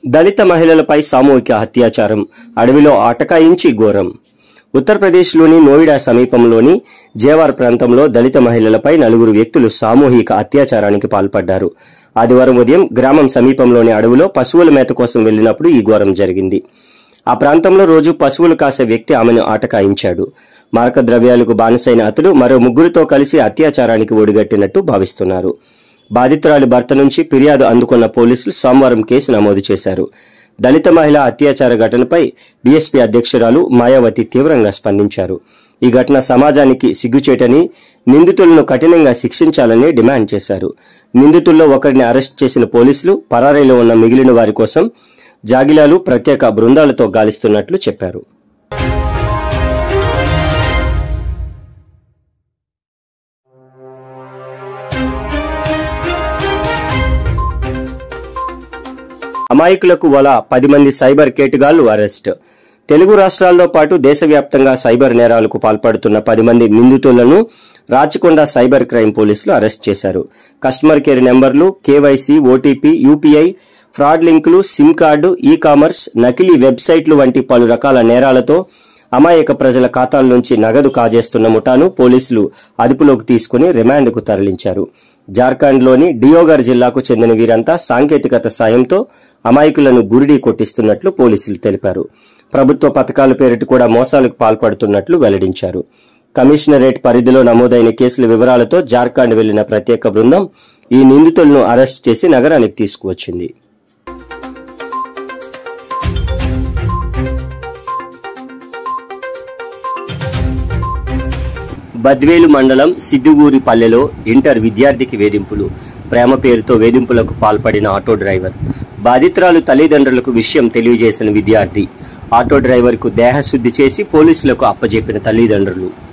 దళిత మహిళలపై సామూహిక అత్యాచారం అడవిలో ఆటకాయించి ఘోరం ఉత్తరప్రదేశ్లోని నోయిడా సమీపంలోని జేవార్ ప్రాంతంలో దళిత మహిళలపై నలుగురు వ్యక్తులు సామూహిక అత్యాచారానికి పాల్పడ్డారు ఆదివారం ఉదయం గ్రామం సమీపంలోని అడవిలో పశువుల మేత కోసం వెళ్లినప్పుడు ఈ ఘోరం జరిగింది ఆ ప్రాంతంలో రోజు పశువులు కాసే వ్యక్తి ఆమెను ఆటకాయించాడు మారక ద్రవ్యాలకు బానిసైన అతడు మరో ముగ్గురితో కలిసి అత్యాచారానికి ఒడిగట్టినట్టు భావిస్తున్నారు బాధితురాలి భర్త నుంచి ఫిర్యాదు అందుకున్న పోలీసులు సోమవారం కేసు నమోదు చేశారు దళిత మహిళ అత్యాచార ఘటనపై బీఎస్పీ అధ్యక్షురాలు మాయావతి తీవ్రంగా స్పందించారు ఈ ఘటన సమాజానికి సిగ్గుచేటని నిందితులను కఠినంగా శిక్షించాలని డిమాండ్ చేశారు నిందితుల్లో ఒకరిని అరెస్ట్ చేసిన పోలీసులు పరారీలో ఉన్న మిగిలిన వారి కోసం జాగిలాలు ప్రత్యేక బృందాలతో గాలిస్తున్నట్లు చెప్పారు అమాయకులకు వల పది మంది సైబర్ కేటుగాళ్లు అరెస్ట్ తెలుగు రాష్ట్రాల్లో పాటు దేశవ్యాప్తంగా సైబర్ నేరాలకు పాల్పడుతున్న పది మంది నిందితులను రాచకొండ సైబర్ క్రైమ్ పోలీసులు అరెస్ట్ చేశారు కస్టమర్ కేర్ నెంబర్లు కేవైసీ ఓటీపీ యూపీఐ ఫ్రాడ్ లింకులు సిమ్ కార్డు ఈ కామర్స్ నకిలీ వెబ్సైట్లు వంటి పలు రకాల నేరాలతో అమాయక ప్రజల ఖాతాల నుంచి నగదు కాజేస్తున్న ముఠాను పోలీసులు అదుపులోకి తీసుకుని రిమాండ్కు తరలించారు జార్ఖండ్లోని డియోగర్ జిల్లాకు చెందిన వీరంతా సాంకేతికత సాయంతో అమాయకులను గురిడి కొట్టిస్తున్నట్లు పోలీసులు తెలిపారు ప్రభుత్వ పథకాల పేరిట కూడా మోసాలకు పాల్పడుతున్నట్లు వెల్లడించారు కమిషనరేట్ పరిధిలో నమోదైన కేసుల వివరాలతో జార్ఖండ్ వెళ్లిన ప్రత్యేక బృందం ఈ నిందితులను అరెస్ట్ చేసి నగరానికి తీసుకువచ్చింది బద్వేలు మండలం సిద్దుగూరి పల్లెలో ఇంటర్ విద్యార్థికి వేధింపులు ప్రేమ పేరుతో వేధింపులకు పాల్పడిన ఆటో డ్రైవర్ బాధితురాలు తల్లిదండ్రులకు విషయం తెలియజేసిన విద్యార్థి ఆటో డ్రైవర్కు దేహశుద్ధి చేసి పోలీసులకు అప్పజెప్పిన తల్లిదండ్రులు